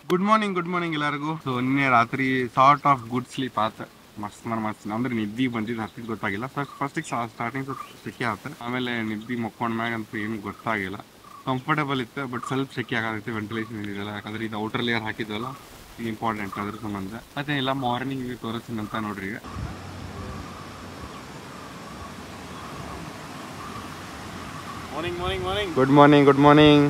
Good morning good morning ಎಲ್ಲರಿಗೂ so ನಿನ್ನೆ ರಾತ್ರಿ ಸಾರ್ಟ್ ಆಫ್ ಗುಡ್ ಸ್ಲೀಪ್ ಆತ ಮಸ್ತ್ ಅಂದ್ರೆ ಮಸ್ತ್ ಅಂದ್ರೆ ನಿದ್ದಿ ಬಂದಿದ್ದು ಹತ್ತಿದ್ ಗೊತ್ತಾಗಿಲ್ಲ ಫಸ್ಟ್ ಫಸ್ಟಿಗೆ ಸ್ಟಾರ್ಟಿಂಗ್ ಸ್ವಲ್ಪ ಸೆಕೆ ಆತ ಆಮೇಲೆ ನಿದ್ದಿ ಮಕ್ಕೊಂಡ್ ಮ್ಯಾಗ ಅಂತ ಏನು ಗೊತ್ತಾಗಿಲ್ಲ ಕಂಫರ್ಟಬಲ್ ಇತ್ತು ಬಟ್ ಸ್ವಲ್ಪ ಸೆಕೆ ಆಗತ್ತೆ ವೆಂಟಿಲೇಷನ್ ಇದಿಲ್ಲ ಯಾಕಂದ್ರೆ ಇದು ಔಟರ್ ಲೇಯರ್ ಹಾಕಿದ್ವಲ್ಲ ಇದು ಇಂಪಾರ್ಟೆಂಟ್ ಅದ್ರ ಸಂಬಂಧ ಮತ್ತೆ ಇಲ್ಲ ಮಾರ್ನಿಂಗ್ ತೋರಿಸ್ತೀನಿ ಅಂತ ನೋಡ್ರಿ ಈಗ morning morning morning good morning good morning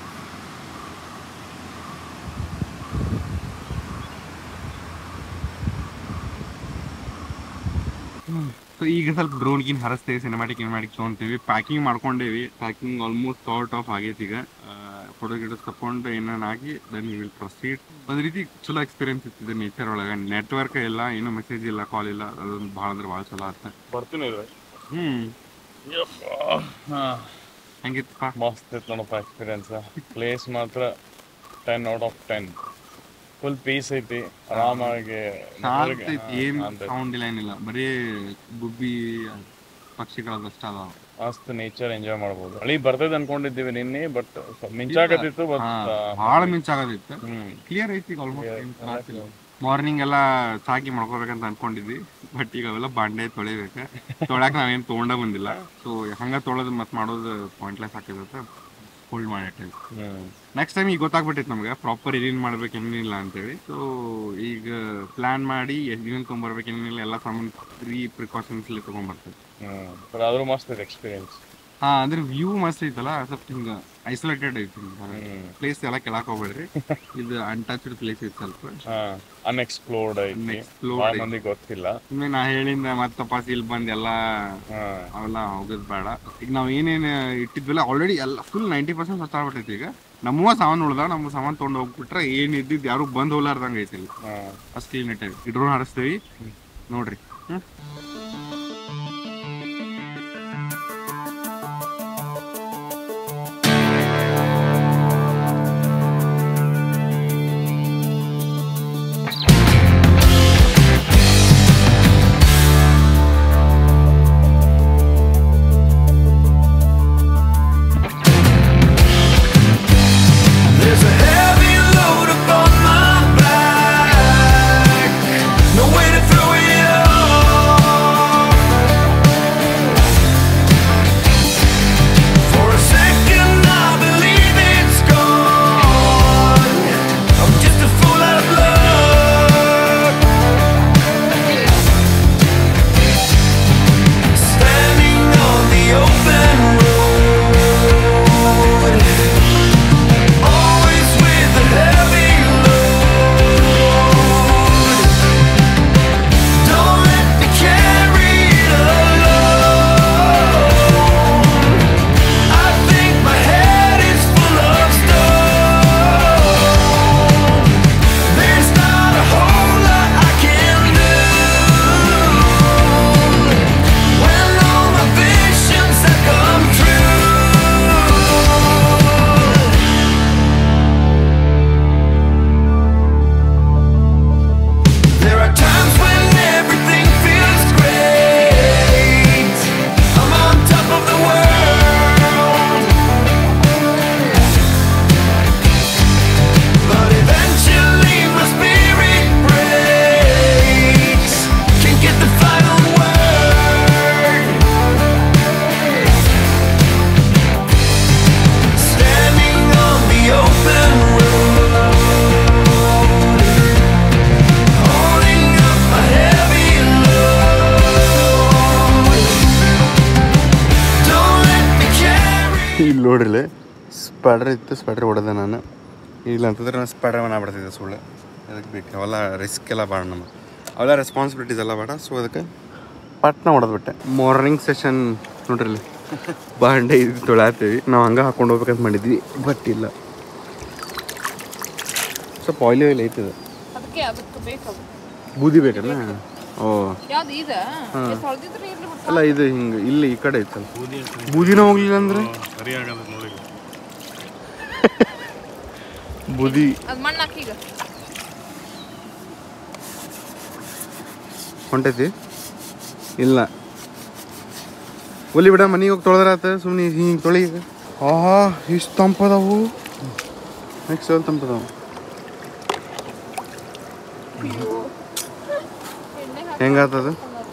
so ಈಗ ಸ್ವಲ್ಪ ಡ್ರೋನ್ ಗಿನ್ ಹರಸ್ತೇವೆ ಸಿನಿಮಾಟಿಕ್ ಇನ್ಮ್ಯಾಟಿಕ್ ತೊಗೊಂತೀವಿ ಪ್ಯಾಕಿಂಗ್ ಮಾಡ್ಕೊಂಡೇವಿ ಪ್ಯಾಕಿಂಗ್ ಆಲ್ಮೋಸ್ಟ್ ಸಾರ್ಟ್ ಆಫ್ ಆಗೈತಿ ಈಗ ಫೋಟೋ ಗಿಡಸ್ ತಕೊಂಡು ಏನೇನು ಹಾಕಿ ದೆನ್ ವಿಲ್ ಪ್ರೊಸೀಡ್ ಒಂದ್ ರೀತಿ ಚಲೋ ಎಕ್ಸ್ಪೀರಿಯನ್ಸ್ ಇತ್ತಿದೆ ನೇಚರ್ ಒಳಗೆ ನೆಟ್ವರ್ಕ್ ಇಲ್ಲ ಏನು ಮೆಸೇಜ್ ಇಲ್ಲ ಕಾಲ್ ಇಲ್ಲ ಅದೊಂದು ಭಾಳ ಅಂದ್ರೆ ಭಾಳ ಚಲೋ ಆತ ಬರ್ತೀನಿ ಇದ್ರೆ ಹ್ಮ್ ಹಾ ಹೆಂಗಿತ್ತಪ್ಪ ಮಸ್ತ್ ಇತ್ತು ನೋಡಪ್ಪ ಎಕ್ಸ್ಪೀರಿಯನ್ಸ್ ಪ್ಲೇಸ್ ಮಾತ್ರ ten out of ten full peace ಐತಿ ಆರಾಮಾಗಿ ಶಾಂತ ಐತಿ ಏನ್ ಶಾಂತ ಐತಿ. ಸೌಂಡ್ ಇಲ್ಲ ಏನಿಲ್ಲ ಬರೀ ಗುಬ್ಬಿ ಪಕ್ಷಿಗಳದಷ್ಟ ಅದಾವ ಮಸ್ತ್ ನೇಚರ್ ಎಂಜಾಯ್ ಮಾಡ್ಬೋದು ಹಳಿ ಬರ್ತೈತೆ ಅನ್ಕೊಂಡಿದ್ದೀವಿ ನಿನ್ನೆ ಬಟ್ ಮಿಂಚಾಕತ್ತಿತ್ತು ಬಟ್ ಭಾಳ ಮಿಂಚಾಗದಿತ್ತು ಹ್ಮ್ ಕ್ಲಿಯರ್ ಐತಿ ಆಲ್ಮೋಸ್ಟ್ ಮಾರ್ನಿಂಗ್ ಎಲ್ಲ ಚಾಕಿ ಮಾಡ್ಕೋಬೇಕಂತ ಅನ್ಕೊಂಡಿದ್ವಿ ಬಟ್ ಈಗ ಅವೆಲ್ಲ ಬಾಂಡೆ ತೊಳಿಬೇಕು ತೊಳ್ಯಾಕ ನಾವೇನ್ ತೊಗೊಂಡ ಬಂದಿಲ್ಲ ಸೊ ಹಂಗ ತೊಳೆದು ಮತ್ ಮಾಡೋದು ಪಾಯಿಂಟ್ಲೆಸ್ ಹಾಕಿದತ್ತ ಹೋಲ್ಡ್ ಮಾಡಿಟ್ಟೆ ಹ್ಮ್ ನೆಕ್ಸ್ಟ್ ಟೈಮ್ ಈಗ ಗೊತ್ತಾಗ್ಬಿಟ್ಟೈತೆ ನಮ್ಗೆ ಪ್ರಾಪರ್ ಏನೇನ್ ಮಾಡ್ಬೇಕು ಏನೇನಿಲ್ಲ ಅಂತೇಳಿ ಸೊ ಈಗ ಪ್ಲಾನ್ ಮಾಡಿ ಏನೇನು ತೊಗೊಂಬರ್ಬೇಕು ಏನೇನಿಲ್ಲ ಎಲ್ಲ ಸಾಮಾನು ಪ್ರೀ ಪ್ರಿಕಾಷನ್ಸ್ ಅಲ್ಲಿ ತೊಗೊಂಬರ್ತೇವೆ ಹ್ಮ್ ಬಟ್ ಆದ್ರೂ ಮಸ್ತ್ ಐತೆ ಎಕ್ಸ್ಪೀರಿಯನ್ಸ್ ಹಾ ಅಂದ್ರೆ ವ್ಯೂ ಮಸ್ತ್ ಐತಲ್ಲ ಸ್ವಲ್ಪ ಹಿಂಗ ಐಸೋಲೇಟೆಡ್ ಐತಿ ಹ್ಮ್ ಪ್ಲೇಸ್ ಎಲ್ಲ ಕೆಳಕ್ ಹೋಗ್ಬೇಡ್ರಿ ಇದು ಅನ್ಟಚ್ಡ್ ಪ್ಲೇಸ್ ಐತಿ ಸ್ವಲ್ಪ ಹಾ ಅನ್ಎಕ್ಸ್ಪ್ಲೋರ್ಡ್ ಐತಿ Unexplored ಭಾಳ ಐತಿ. ಮಂದಿ ಗೊತ್ತಿಲ್ಲ ಸುಮ್ಮನೆ ನಾ ಹೇಳಿಂದ ಮತ್ತೆ ತಪಾಸಿ ಇಲ್ಲಿ ಬಂದು ಎಲ್ಲ ಹಾ ಅವೆಲ್ಲ ಹೋಗೋದು ಬೇಡ ಈಗ ನಾವು ಏನೇನು ಇಟ್ಟಿದ್ವಲ್ಲ ಆಲ್ರೆಡಿ ಎಲ್ಲ ಫುಲ್ ನೈಂಟಿ ಪರ್ಸೆಂಟ್ ಹೊತ್ತಾಗ್ಬಿಟ್ಟೈತಿ ಈಗ ನಮ್ಮವ ಸಾಮಾನು ಉಳ್ದ ನಮ್ಮ ಸಾಮಾನು ತೊಗೊಂಡು ಹೋಗ್ಬಿಟ್ರೆ ಏನ್ ಇದ್ದಿದ್ದು ಯಾರು ಬಂದ್ ಹೋಗ್ಲಾರ್ದಂಗ ಐತಿ ಇಲ್ಲಿ ಹಾ ಅಷ್ಟು ಕ್ಲೀನ್ ಇಟ್ಟೇವಿ ಡ್ರೋನ್ ಹಾರಿಸ್ತೀವಿ ನೋಡ್ರಿ ಹ್ಮ್ There's a heavy load upon my back. No way to throw it off. For a second, I believe it's gone. I'm just a fool out of luck. Standing on the open road. Always with a heavy load. Don't let me carry it alone. I think my head is full of stone. There's not a whole lot I can do when all my visions have come true. There are times when everything feels great. I'm on top of the world. But eventually my spirit breaks. Can't get the final word. Standing on the open road. Holding up a heavy load. Don't let me carry. ಇಲ್ಲಿ ನೋಡ್ರಿ spider ಇತ್ತು spider ಹೊಡೆದೆ ನಾನು ಇಲ್ಲ ಅಂತಂದ್ರೆ ನಾನು spider ಮಾಡ್ಬಿಡ್ತಿದ್ದೆ ಸುಳ್ಳು ಅದಕ್ಕೆ ಬೇಕು ಅವೆಲ್ಲ ರಿಸ್ಕ್ ಎಲ್ಲ ಬೇಡ ನಮ್ಮ ಅವೆಲ್ಲ ರೆಸ್ಪಾನ್ಸಿಬಿಲಿಟೀಸ್ ಎಲ್ಲ ಬೇಡ ಸೊ ಅದಕ್ಕೆ ಪಟ್ನ ಹೊಡೆದ್ಬಿಟ್ಟೆ ಮಾರ್ನಿಂಗ್ ಸೆಷನ್ ನೋಡ್ರಿ ಇಲ್ಲಿ ಬಾಂಡೆ ಇದು ತೊಳಾತೀವಿ ನಾವು ಹಂಗೆ ಹಾಕೊಂಡು ಹೋಗ್ಬೇಕಂತ ಮಾಡಿದ್ವಿ ಬಟ್ ಇಲ್ಲ ಸ್ವಲ್ಪ ಆಯಿಲಿ ಆಯಿಲ್ ಐತಿದೆ ಅದಕ್ಕೆ ಅದಕ್ಕೆ ಬೇಕು ಬೂದಿ ಬೇಕಲ್ಲ ಓ ಯಾವ್ದು ಇದ ತೊಳೆದಿದ್ರೆ ಇರ್ಲಿ ಬಿಡು. ಅಲ್ಲ ಇದು ಹಿಂಗೆ ಇಲ್ಲಿ ಈ ಕಡೆ ಐತಲ್ಲ ಬೂದಿನ ಹೋಗ್ಲಿಲ್ಲ ಅಂದ್ರೆ ನೋಡಿ ಬೂದಿ ಅದ್ ಮಣ್ಣು ಹಾಕಿ ಈಗ ಹೊಂಟೈತಿ ಇಲ್ಲ ಒಲಿ ಬಿಡ ಮನೆಗೆ ಹೋಗಿ ತೊಳೆದ್ರಾತ ಸುಮ್ಮನೆ ಹಿಂಗೆ ತೊಳಿ ಈಗ ಆಹಾ ಇಷ್ಟು ತಂಪದವು ನೆಕ್ಸ್ಟ್ ತಂಪದವು ಹೆಂಗಾತದು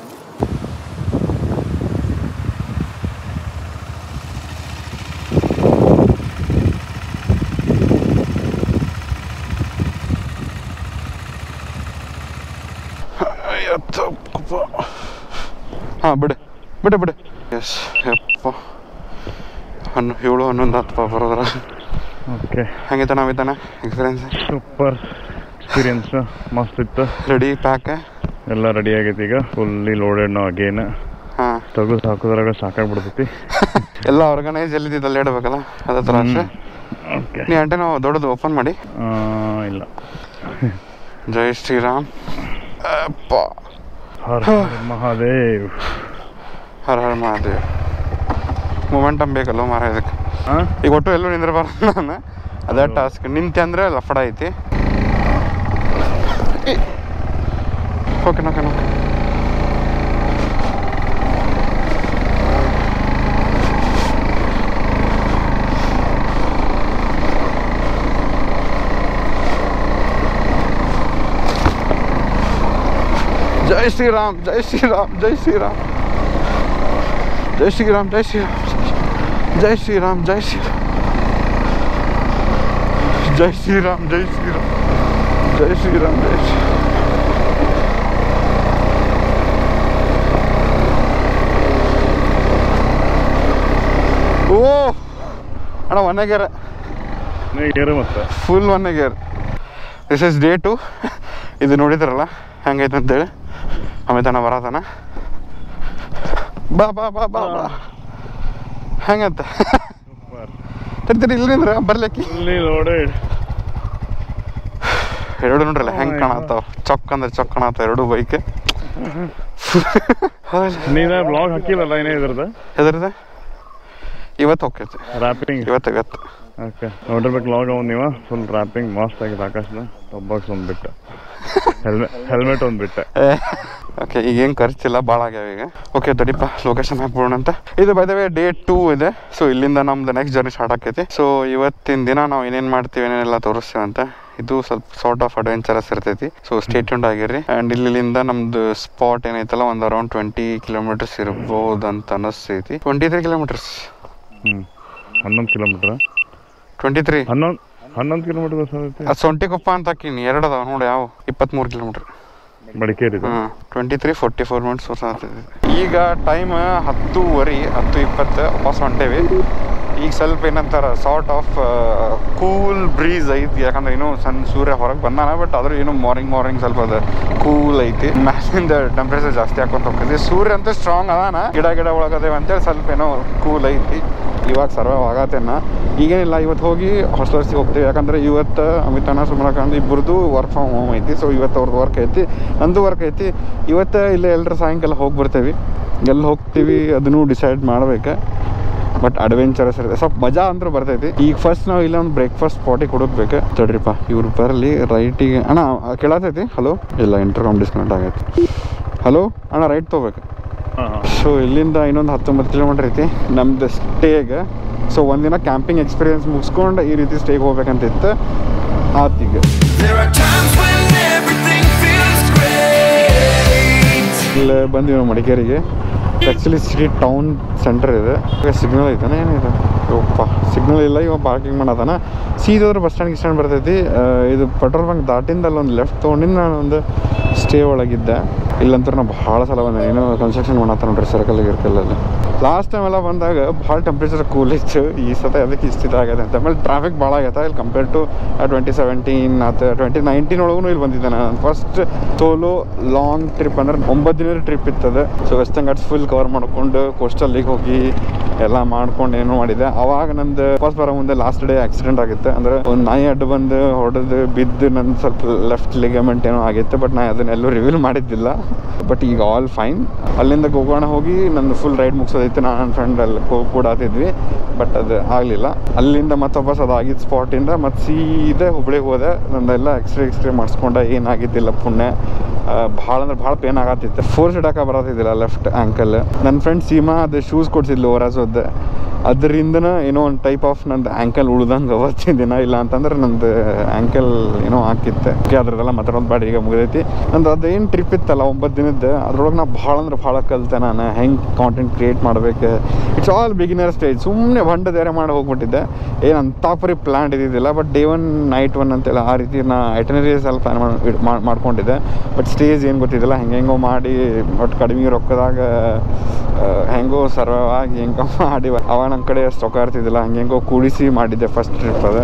ಹಾಂ ಬಿಡು ಬಿಡು ಬಿಡು ಎಸ್ ಯಪ್ಪ ಹಣ್ಣು ಏಳು ಹನ್ನೊಂದು ಹತ್ತು ಬರೋದ್ರ ಓಕೆ ಹೆಂಗಿತ್ತ ನಾವಿದ್ದಾನೆ ಎಕ್ಸ್ಪೀರಿಯನ್ಸ್ ಸೂಪರ್ ಎಕ್ಸ್ಪೀರಿಯನ್ಸ್ ಮಸ್ತ್ ಇತ್ತು ರೆಡಿ ಪ್ಯಾಕ್ ಎಲ್ಲ ರೆಡಿ ಆಗೈತಿ ಈಗ ಫುಲ್ಲಿ ಲೋಡೆಡ್ ನಾವು ಅಗೇನ್ ಹಾಂ ತೆಗೆದು ಹಾಕೋದ್ರಾಗ ಸಾಕಾಗ್ಬಿಡ್ತೈತಿ ಎಲ್ಲ ಆರ್ಗನೈಸ್ ಎಲ್ಲಿದ್ದಲ್ಲಿ ಇಡಬೇಕಲ್ಲ ಅದೇ ಥರ ಅಷ್ಟೇ ಓಕೆ ನೀ ಅಂಟೆ ನಾವು ದೊಡ್ಡದು ಓಪನ್ ಮಾಡಿ ಇಲ್ಲ ಜೈ ಶ್ರೀರಾಮ್ ಅಪ್ಪ ಹರ ಹರ ಮಹಾದೇವ್ ಹರ ಹರ ಮಹಾದೇವ್ ಮೊಮೆಂಟಮ್ ಬೇಕಲ್ಲ ಮಾರ ಇದಕ್ಕೆ ಹಾಂ ಈಗ ಒಟ್ಟು ಎಲ್ಲೂ ನಿಂದ್ರಬಾರ್ದು ನಾನು ಅದೇ ಟಾಸ್ಕ್ ನಿಂತೆ ಅಂದ್ರೆ ಲಫಡ ಐತಿ ಓಕೆ ಓಕೆ ಓಕೆ ಜೈ ಶ್ರೀರಾಮ್ ಜೈ ಶ್ರೀರಾಮ್ ಜೈ ಶ್ರೀರಾಮ್ ಜೈ ಶ್ರೀರಾಮ್ ಜೈ ಶ್ರೀರಾಮ್ ಜೈ ಶ್ರೀರಾಮ್ ಜೈ ಶ್ರೀರಾಮ್ ಜೈ ಶ್ರೀರಾಮ್ ಜೈ ಶ್ರೀರಾಮ್ ಜೈ ಶ್ರೀರಾಮ್ ಜೈ ಶ್ರೀರಾಮ್ ಓ ಅಣ್ಣ ಒನ್ನೆಗೇರ ಗೇರು ಮತ್ತೆ ಫುಲ್ ಒನ್ನೆಗೇರ್ ದಿಸ್ ಇಸ್ ಡೇ ಟು ಇದು ನೋಡಿದ್ರಲ್ಲ ಹೆಂಗೈತೆ ಅಂತೇಳಿ ಆಮೇಲೆ ತನ ಬರತಾನ ಬಾ ಬಾ ಬಾ ಬಾ ಬಾ ಹೆಂಗಂತ ತಡಿ ತಡಿ ಇಲ್ಲಿಂದ್ರ ಬರ್ಲಿಕ್ಕೆ ಫುಲ್ಲಿ ಲೋಡೆಡ್ ಎರಡು ನೋಡ್ರಲ್ಲ ಹೆಂಗ್ Oh my ಕಾಣತ್ತಾವ ಚೊಕ್ ಅಂದ್ರೆ ಚೊಕ್ ಕಾಣತ್ತಾವ ಎರಡು ಬೈಕ್ ನೀನ ಬ್ಲಾಗ್ ಹಾಕಿಲ್ಲಲ್ಲ ಏನೇ ಇದ್ರದ್ದು ಎದ್ರದ ಇವತ್ತು ಹೋಗ್ತೈತಿ ರ್ಯಾಪಿಂಗ್ ಇವತ್ತು ಇವತ್ತು ಓಕೆ ನೋಡಿರ್ಬೇಕು ಲಾಗ್ ಅವ್ನು ನೀವು ಫುಲ್ ರ್ಯಾಪಿಂಗ್ ಮಸ್ತ್ ಆಗಿದೆ ಆಕಾಶದ ಟೊಬ್ಬಾಕ್ಸ್ ಒಂದು ಬಿಟ್ಟ ಹೆಲ್ಮೆಟ್ ಹೆಲ್ಮೆಟ್ ಒಂದು ಬಿಟ್ಟೆ ಓಕೆ ಈಗ ಏನು ಖರ್ಚಿಲ್ಲ ಭಾಳ ಆಗ್ಯಾವ ಈಗ ಓಕೆ ತಡಿಪ ಲೊಕೇಶನ್ ಹಾಕ್ಬೋಣ ಅಂತ ಇದು by the way day two ಇದೆ ಸೊ ಇಲ್ಲಿಂದ ನಮ್ದು ನೆಕ್ಸ್ಟ್ ಜರ್ನಿ ಸ್ಟಾರ್ಟ್ ಆಕೈತಿ ಸೊ ಇವತ್ತಿನ ದಿನ ನಾವು ಏನೇನು ಮಾಡ್ತೀವಿ ಏನೇನೆಲ್ಲ ತೋರಿಸ್ತೀವಿ ಅಂತ ಇದು ಸ್ವಲ್ಪ ಸಾರ್ಟ್ ಆಫ್ ಅಡ್ವೆಂಚರಸ್ ಇರ್ತೈತಿ ಸೊ ಸ್ಟೇಟ್ಯೂಂಡ್ ಆಗಿರ್ರಿ ಆ್ಯಂಡ್ ಇಲ್ಲಿಂದ ನಮ್ದು ಸ್ಪಾಟ್ ಏನೈತಲ್ಲ ಒಂದು ಅರೌಂಡ್ ಟ್ವೆಂಟಿ ಕಿಲೋಮೀಟರ್ಸ್ ಇರ್ಬೋದು ಅಂತ ಅನಿಸ್ತೈತಿ ಟ್ವೆಂಟಿ ತ್ರೀ ಕಿಲೋಮೀಟರ್ಸ್ ಹ್ಞೂ ಹನ್ನೊಂದು ಕಿಲೋಮೀಟ್ರ್ ಟ್ವೆಂಟಿ ತ್ರೀ ಹನ್ನೊಂದು ಹನ್ನೊಂದು ಕಿಲೋಮೀಟರ್ ಬಸ್ ಆಗೈತಿ ಅದು ಸೊಂಟಿಕೊಪ್ಪ ಅಂತ ಹಾಕಿನಿ ಎರಡು ಅದಾವ ನೋಡಿ ಯಾವ ಇಪ್ಪತ್ತ್ಮೂರು ಕಿಲೋಮೀಟ್ರ್ ಮಡಿಕೇರಿ ಹಾಂ twenty three forty four minutes ವರ್ಷ ಆಗ್ತದೆ ಈಗ ಟೈಮ್ ಹತ್ತುವರೆ ಹತ್ತು ಇಪ್ಪತ್ತು ವಾಪಸ್ ಹೊಂಟೇವಿ ಈಗ ಸ್ವಲ್ಪ ಏನಂತಾರ ಸಾರ್ಟ್ ಆಫ್ ಕೂಲ್ ಬ್ರೀಸ್ ಐತಿ ಯಾಕಂದ್ರೆ ಇನ್ನೂ ಸಣ್ಣ ಸೂರ್ಯ ಹೊರಗೆ ಬಂದಾನ ಬಟ್ ಆದ್ರೂ ಏನು ಮಾರ್ನಿಂಗ್ ಮಾರ್ನಿಂಗ್ ಸ್ವಲ್ಪ ಅದು ಕೂಲ್ ಐತಿ ಮ್ಯಾಲಿಂದ ಟೆಂಪ್ರೇಚರ್ ಜಾಸ್ತಿ ಹಾಕೊಂತ ಹೋಗ್ತೈತಿ ಸೂರ್ಯ ಅಂತೂ ಸ್ಟ್ರಾಂಗ್ ಅದಾನ ಗಿಡ ಗಿಡ ಒಳಗದೇವ ಅಂತೇಳಿ ಸ್ವಲ್ಪ ಏನೋ ಕೂಲ್ ಐತಿ ಇವಾಗ ಸರ್ವೈವ್ ಆಗತ್ತೇನ ಈಗೇನಿಲ್ಲ ಇವತ್ತು ಹೋಗಿ ಹಾಸ್ಟೆಲ್ಸ್ಗೆ ಹೋಗ್ತೀವಿ ಯಾಕಂದ್ರೆ ಇವತ್ತು ಅಮಿತಾನ ಸುಮಲಕಾಂತ್ ಇಬ್ಬರದು ವರ್ಕ್ ಫ್ರಮ್ ಹೋಮ್ ಐತಿ ಸೊ ಇವತ್ತು ಅವ್ರದ್ದು ವರ್ಕ್ ಐತಿ ನಂದು ವರ್ಕ್ ಐತಿ ಇವತ್ತು ಇಲ್ಲೇ ಎಲ್ಲರೂ ಸಾಯಂಕಾಲ ಹೋಗಿ ಬರ್ತೇವೆ ಎಲ್ಲಿ ಹೋಗ್ತೀವಿ ಅದನ್ನು ಡಿಸೈಡ್ ಮಾಡ್ಬೇಕು ಬಟ್ ಅಡ್ವೆಂಚರಸ್ ಇರುತ್ತೆ ಸ್ವಲ್ಪ ಮಜಾ ಅಂದ್ರೆ ಬರ್ತೈತಿ ಈಗ ಫಸ್ಟ್ ನಾವು ಇಲ್ಲ ಒಂದು ಬ್ರೇಕ್ಫಾಸ್ಟ್ ಸ್ಪಾಟಿಗೆ ಹುಡುಕ್ಬೇಕು ತಡ್ರಿಪ್ಪ ಇವ್ರು ಬರಲಿ ರೈಟಿಗೆ ಅಣ್ಣ ಕೇಳತೈತಿ ಹಲೋ ಇಲ್ಲ ಇಂಟರ್ಕಾಮ್ ಡಿಸ್ಕನೆಕ್ಟ್ ಆಗೈತಿ ಹಲೋ ಅಣ್ಣ ರೈಟ್ ತೊಗೋಬೇಕು ಹಾಂ ಹಾಂ ಸೊ ಇಲ್ಲಿಂದ ಇನ್ನೊಂದು ಹತ್ತೊಂಬತ್ತು ಕಿಲೋಮೀಟರ್ ಐತಿ ನಮ್ದು ಸ್ಟೇಗೆ ಸೊ ಒಂದಿನ ಕ್ಯಾಂಪಿಂಗ್ ಎಕ್ಸ್ಪೀರಿಯನ್ಸ್ ಮುಗಿಸ್ಕೊಂಡು ಈ ರೀತಿ ಸ್ಟೇಗೆ ಹೋಗ್ಬೇಕಂತಿತ್ತು ಆತೀಗ There are times when everything feels great. ಇಲ್ಲಿ ಬಂದಿವಿ ನಾವು ಮಡಿಕೇರಿಗೆ ಆ್ಯಕ್ಚುಲಿ ಸಿಟಿ ಟೌನ್ ಸೆಂಟರ್ ಇದೆ ಈಗ ಸಿಗ್ನಲ್ ಐತಾನೆ ಏನಿದೆ ಯಪ್ಪ ಸಿಗ್ನಲ್ ಇಲ್ಲ ಇವಾಗ ಪಾರ್ಕಿಂಗ್ ಮಾಡತಾನ ಸೀದೋದ್ರೆ ಬಸ್ ಸ್ಟ್ಯಾಂಡ್ ಸ್ಟ್ಯಾಂಡ್ ಬರ್ತೈತಿ ಆ, ಇದು ಪೆಟ್ರೋಲ್ ಬಂಕ್ ದಾಟಿಂದ ಅಲ್ಲೊಂದು ಲೆಫ್ಟ್ ತೊಗೊಂಡಿದ್ದು ನಾನು ಒಂದು ಸ್ಟೇ ಒಳಗಿದ್ದೆ ಇಲ್ಲಂತೂ ನಾವು ಭಾಳ ಸಲ ಬಂದೆ ಏನೋ ಕನ್ಸ್ಟ್ರಕ್ಷನ್ ಮಾಡತ್ತ ನೋಡ್ರಿ ಸರ್ಕಲ್ ಗಿರ್ಕಲಲ್ಲಿ ಲಾಸ್ಟ್ ಟೈಮ್ ಎಲ್ಲ ಬಂದಾಗ ಭಾಳ ಟೆಂಪ್ರೇಚರ್ ಕೂಲ್ ಇತ್ತು ಈ ಸತ ಅದಕ್ಕೆ ಇಷ್ಟ ಇದಾಗೈತೆ ಅಂತ ಆಮೇಲೆ ಟ್ರಾಫಿಕ್ ಭಾಳ ಆಗೈತೆ ಇಲ್ಲಿ ಕಂಪೇರ್ ಟು ಟ್ವೆಂಟಿ ಸೆವೆಂಟೀನ್ ಮತ್ತು ಟ್ವೆಂಟಿ ನೈನ್ಟೀನ್ ಒಳಗೂ ಇಲ್ಲಿ ಬಂದಿದ್ದೆ ನಾನು ಫಸ್ಟ್ ಸೋಲೋ ಲಾಂಗ್ ಟ್ರಿಪ್ ಅಂದ್ರೆ ಒಂಬತ್ತು ದಿನದ ಟ್ರಿಪ್ ಇರ್ತದೆ so Western Ghats full cover ಮಾಡ್ಕೊಂಡು ಕೋಸ್ಟಲ್ಲಿಗೆ ಹೋಗಿ ಎಲ್ಲ ಮಾಡ್ಕೊಂಡು ಏನೋ ಮಾಡಿದೆ ಅವಾಗ ನಂದು ವಾಪಸ್ ಬರೋ ಮುಂದೆ ಲಾಸ್ಟ್ ಡೇ ಆಕ್ಸಿಡೆಂಟ್ ಆಗಿತ್ತು ಅಂದ್ರೆ ಒಂದು ನಾಯಿ ಅಡ್ಡ ಬಂದು ಹೊಡೆದು ಬಿದ್ದು ನನ್ನ ಸ್ವಲ್ಪ ಲೆಫ್ಟ್ ಲಿಗಮೆಂಟ್ ಏನೋ ಆಗಿತ್ತು ಬಟ್ ನಾ ಅದನ್ನ ಎಲ್ಲೂ ರಿವೀಲ್ ಮಾಡಿದ್ದಿಲ್ಲ ಬಟ್ ಈಗ ಆಲ್ ಫೈನ್ ಅಲ್ಲಿಂದ ಗೋಕರ್ಣ ಹೋಗಿ ನಂದು ಫುಲ್ ರೈಡ್ ಮುಗಿಸೋದೈತೆ ನಾನು ನನ್ನ ಫ್ರೆಂಡ್ ಅಲ್ಲಿ ಕೂಡಾತಿದ್ವಿ ಬಟ್ ಅದು ಆಗಲಿಲ್ಲ ಅಲ್ಲಿಂದ ಮತ್ತೆ ವಾಪಸ್ ಅದು ಆಗಿದ್ದ ಸ್ಪಾಟಿಂದ ಮತ್ತೆ ಸೀದಾ ಹುಬ್ಳಿಗೆ ಹೋದೆ ನಂದೆಲ್ಲ ಎಕ್ಸ್ರೇ ಎಕ್ಸ್ರೇ ಮಾಡಿಸ್ಕೊಂಡೆ ಏನಾಗಿದ್ದಿಲ್ಲ ಪುಣ್ಯ ಭಾಳ ಅಂದ್ರೆ ಭಾಳ ಪೇನ್ ಆಗತ್ತಿತ್ತು ಫೋರ್ಸ್ ಇಡಕ್ಕೆ ಬರತ್ತಿದ್ದಿಲ್ಲ ಲೆಫ್ಟ್ ಆ್ಯಂಕಲ್ ನನ್ನ ಫ್ರೆಂಡ್ ಸೀಮಾ ಅದು ಶೂಸ್ ಕೊಡ್ಸಿದ್ಲು ಓರಾಸೋದ್ ಅದರಿಂದನ ಏನೋ ಒಂದು ಟೈಪ್ ಆಫ್ ನಂದು ಆ್ಯಂಕಲ್ ಉಳ್ದಂಗೆ ಅವತ್ತಿನ ದಿನ ಇಲ್ಲ ಅಂತಂದ್ರೆ ನಂದು ಆ್ಯಂಕಲ್ ಏನೋ ಹಾಕಿತ್ತು ಓಕೆ ಅದ್ರದ್ದೆಲ್ಲ ಮಾತಾಡೋದು ಬೇಡ ಈಗ ಮುಗಿದೈತಿ ನಂದು ಅದೇನು ಟ್ರಿಪ್ ಇತ್ತಲ್ಲ ಒಂಬತ್ತು ದಿನದ್ದು ಅದ್ರೊಳಗೆ ನಾ ಭಾಳ ಅಂದ್ರೆ ಭಾಳ ಕಲಿತೆ ನಾನು ಹೆಂಗೆ ಕಾಂಟೆಂಟ್ ಕ್ರಿಯೇಟ್ ಮಾಡ್ಬೇಕು ಇಟ್ಸ್ ಆಲ್ ಬಿಗಿನರ್ ಸ್ಟೇಜ್ ಸುಮ್ಮನೆ ಬಂಡ ಬೇರೆ ಮಾಡಿ ಹೋಗ್ಬಿಟ್ಟಿದ್ದೆ ಏನು ಅಂತ ಪರಿ ಪ್ಲ್ಯಾನ್ ಇದ್ದಿದ್ದಿಲ್ಲ but day one night one ಅಂತೆಲ್ಲ ಆ ರೀತಿ ನಾ ಐಟನರೀಸ್ ಎಲ್ಲ ಪ್ಲ್ಯಾನ್ ಮಾಡಿ ಮಾಡ್ಕೊಂಡಿದ್ದೆ ಬಟ್ ಸ್ಟೇಜ್ ಏನು ಗೊತ್ತಿದ್ದಿಲ್ಲ ಹೆಂಗೆ ಹೆಂಗೋ ಮಾಡಿ ಒಟ್ಟು ಕಡಿಮೆ ರೊಕ್ಕದಾಗ ಆ, ಹೆಂಗೋ ಸರ್ವೈವ್ ಆಗಿ ಹೆಂಗೋ ಮಾಡಿ ಅವಾಗ ನಮ್ಮ ಕಡೆ ಅಷ್ಟು ರೊಕ್ಕ ಇರ್ತಿದ್ದಿಲ್ಲ ಹಂಗೆ ಹೆಂಗೋ ಕೂಡಿಸಿ ಮಾಡಿದ್ದೆ ಫಸ್ಟ್ ಟ್ರಿಪ್ ಅದು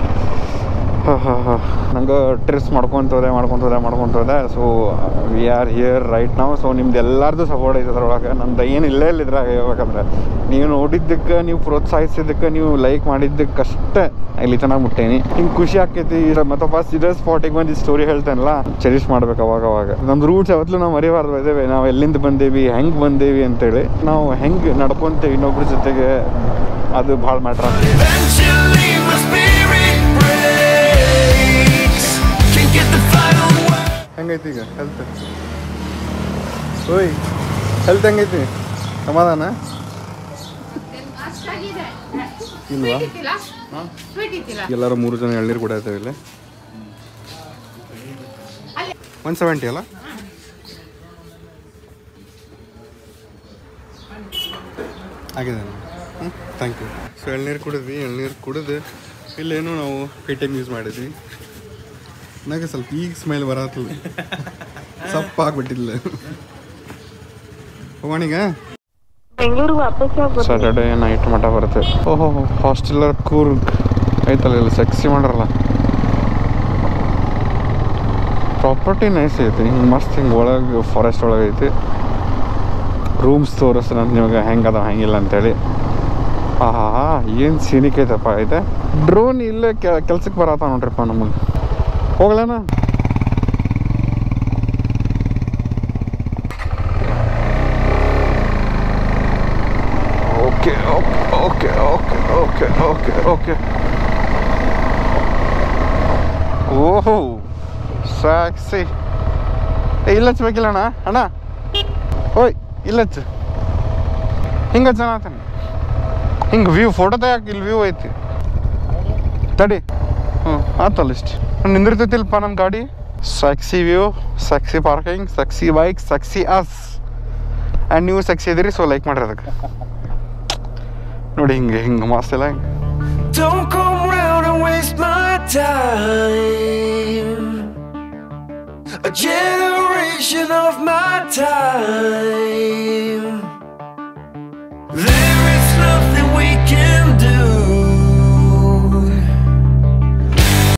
ನಂಗೆ ಟ್ರಿಪ್ಸ್ ಮಾಡ್ಕೊಂತ ಹೋದೆ ಮಾಡ್ಕೊಂತ ಹೋದೆ ಮಾಡ್ಕೊಂತ ಹೋದೆ so we are here right ನಾವು ಸೊ ನಿಮ್ದು ಎಲ್ಲರದು ಸಪೋರ್ಟ್ ಐತೆ ಅದ್ರೊಳಗೆ ನಂದು ಏನು ಇಲ್ಲೇ ಇಲ್ಲ ಇದ್ರಾಗ ಹೇಳ್ಬೇಕಂದ್ರೆ ನೀವು ನೋಡಿದ್ದಕ್ಕೆ ನೀವು ಪ್ರೋತ್ಸಾಹಿಸಿದ್ದಕ್ಕೆ ನೀವು ಲೈಕ್ ಮಾಡಿದ್ದಕ್ಕಷ್ಟೇ ಇಲ್ಲಿ ತನಕ ಮುಟ್ಟೇನಿ ಹಿಂಗೆ ಖುಷಿ ಆಕೈತಿ ಮತ್ತೆ ಫಸ್ಟ್ ಇದೇ ಸ್ಪಾಟಿಗೆ ಬಂದು ಸ್ಟೋರಿ ಹೇಳ್ತೇನಲ್ಲ ಚೆರಿಶ್ ಮಾಡ್ಬೇಕು ಅವಾಗ ಅವಾಗ ನಮ್ದು ರೂಟ್ಸ್ ಯಾವತ್ತೂ ನಾವು ಮರಿಬಾರ್ದು ಇದ್ದೇವೆ ನಾವು ಎಲ್ಲಿಂದ ಬಂದೇವಿ ಹೆಂಗೆ ಬಂದೇವಿ ಅಂತೇಳಿ ನಾವು ಹೆಂಗೆ ನಡ್ಕೊಂತೇವೆ ಇನ್ನೊಬ್ರ ಜೊತೆಗೆ ಅದು ಭಾಳ ಮ್ಯಾಟ್ರ್ ಆಗ್ತದೆ Eventually my spirit breaks. Can't get the final word. ಹೆಂಗೈತಿ ಈಗ ಹೆಲ್ತ್ ಓಯ್ ಹೆಲ್ತ್ ಹೆಂಗೈತಿ ಸಮಾಧಾನ ಅಷ್ಟಾಗಿದೆ ಇಲ್ವಾ ಸ್ವೀಟ್ ಇತ್ತಿಲ್ಲ ಸ್ವೀಟ್ ಇತ್ತಿಲ್ಲ ಎಲ್ಲರೂ ಮೂರು ಜನ ಎಳ್ನೀರು ಕುಡಿಯತ್ತೇವೆ ಇಲ್ಲಿ ಒನ್ ಸೆವೆಂಟಿ ಅಲ್ಲ ಆಗಿದೆ ಹ್ಞೂ ಥ್ಯಾಂಕ್ ಯು ಸೊ ಎಳ್ನೀರು ಕುಡಿದ್ವಿ ಎಳ್ನೀರು ಕುಡಿದು ಇಲ್ಲೇನು ನಾವು ಪೇ ಟಿ ಎಮ್ ಯೂಸ್ ಮಾಡಿದ್ವಿ ನನಗೆ ಸ್ವಲ್ಪ ಈಗ ಸ್ಮೈಲ್ ಬರತ್ತಲ್ಲ ಸಪ್ಪ ಆಗ್ಬಿಟ್ಟಿಲ್ಲ ಹೋಗೋಣಿಗ ಬೆಂಗಳೂರು ವಾಪಸ್ ಹೋಗ್ಬೋದು ಸ್ಯಾಟರ್ಡೇ ನೈಟ್ ಮಠ ಬರುತ್ತೆ ಓಹೋ ಹಾಸ್ಟೆಲರ್ ಕೂರ್ಗ್ ಐತಲ್ಲ ಇಲ್ಲಿ ಸೆಕ್ಸಿ ಮಾಡ್ರಲ್ಲ ಪ್ರಾಪರ್ಟಿ ನೈಸ್ ಐತಿ ಹಿಂಗೆ ಮಸ್ತ್ ಹಿಂಗೆ ಒಳಗೆ ಫಾರೆಸ್ಟ್ ಒಳಗೆ ಐತಿ ರೂಮ್ಸ್ ತೋರಿಸ್ತಾನೆ ಅಂತ ನಿಮಗೆ ಹೆಂಗೆ ಅದಾವ ಹೆಂಗಿಲ್ಲ ಅಂತೇಳಿ ಆಹಾ ಏನು ಸೀನಿಕ್ ಐತಪ್ಪ ಐತೆ ಡ್ರೋನ್ ಇಲ್ಲೇ ಕೆಲ್ಸಕ್ಕೆ ಬರತ್ತ ನೋಡ್ರಿಪ್ಪ ನಮಗೆ ಹೋಗ್ಲೇನ okay okay okay okay okay okay okay ಓಹೋ ಸಾಕ್ಸಿ ಏ ಇಲ್ಲ ಹಚ್ಬೇಕಿಲ್ಲ ಅಣ್ಣ ಅಣ್ಣ ಓಯ್ ಇಲ್ಲ ಹಚ್ಚು ಹಿಂಗೆ ಚೆನ್ನಾಗ್ತಾನೆ ಹಿಂಗೆ ವ್ಯೂ ಫೋಟೋ ತೆಗಿಯಕ್ಕೆ ಇಲ್ಲಿ ವ್ಯೂ ಐತಿ ತಡಿ ಹ್ಞೂ ಆತಲ್ಲ ಇಷ್ಟು ನಿಂದಿರ್ತೈತಿಲ್ಪ ನಮ್ಮ ಗಾಡಿ sexy view sexy parking sexy bike sexy us and ನೀವು ಸೆಕ್ಸಿ ಇದ್ದೀರಿ ಸೊ ಲೈಕ್ ಮಾಡ್ರಿ ಅದಕ್ಕೆ ನೋಡಿ ಹಿಂಗೆ ಹಿಂಗೆ ಮಸ್ತ್ ಎಲ್ಲ ಹಿಂಗೆ Don't come round and waste my time. A generation of my time.